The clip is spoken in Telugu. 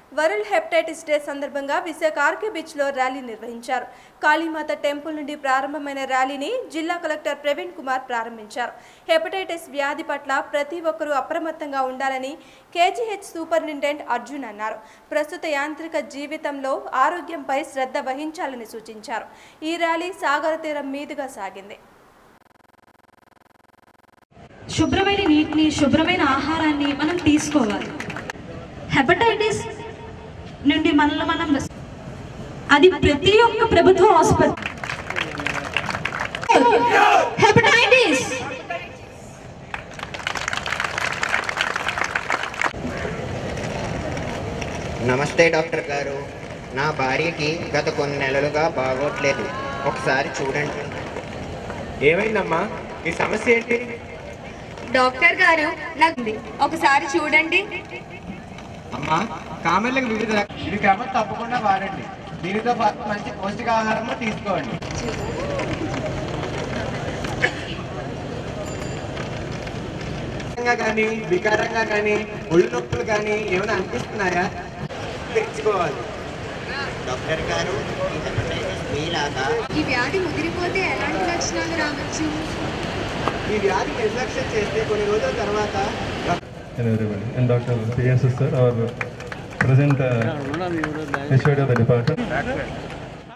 వరల్డ్ హెపటైటిస్ డే సందర్భంగా విశాఖ ఆర్కే బీచ్లో ర్యాలీ నిర్వహించారు కాళీమాత టెంపుల్ నుండి ప్రారంభమైన ర్యాలీని జిల్లా కలెక్టర్ ప్రవీణ్ కుమార్ ప్రారంభించారు హెపటైటిస్ వ్యాధి పట్ల ప్రతి ఒక్కరూ అప్రమత్తంగా ఉండాలని కేజీహెచ్ సూపరింటెండెంట్ అర్జున్ అన్నారు ప్రస్తుత యాంత్రిక జీవితంలో ఆరోగ్యంపై శ్రద్ధ వహించాలని సూచించారు ఈ ర్యాలీ సాగర తీరం మీదుగా సాగింది శుభ్రమైన నీటిని శుభ్రమైన ఆహారాన్ని మనం తీసుకోవాలి హెపటైటిస్ నుండి మనల్ని మనం అది ప్రతి ఒక్క ప్రభుత్వ ఆసుపత్రి హెపటైటిస్ నమస్తే డాక్టర్ గారు నా భార్యకి గత కొన్ని నెలలుగా బాగోట్లేదు ఒకసారి చూడండి ఏమైందమ్మా ఈ సమస్య ఏంటి డాక్టర్ గారు నాకు ఒకసారి చూడండి అమ్మా కామెర్లకు వివిధ రక- ఇది క్రమం తప్పకుండా వాడండి దీనితో పాటు మంచి పౌష్టికాహారము తీసుకోండి కానీ వికారంగా కానీ ఒళ్ళు నొప్పులు కానీ ఏమైనా అనిపిస్తున్నాయా తెచ్చుకోవాలి డాక్టర్ గారు ఈ హెపటైటిస్ మీలాగా ఈ వ్యాధి ముదిరిపోతే ఎలాంటి లక్షణాలు రావచ్చు ఈ వ్యాధి నిర్లక్ష్యం చేస్తే కొన్ని రోజుల తర్వాత and everybody. And Dr. P.S. sir, our present uh, HOD of the department.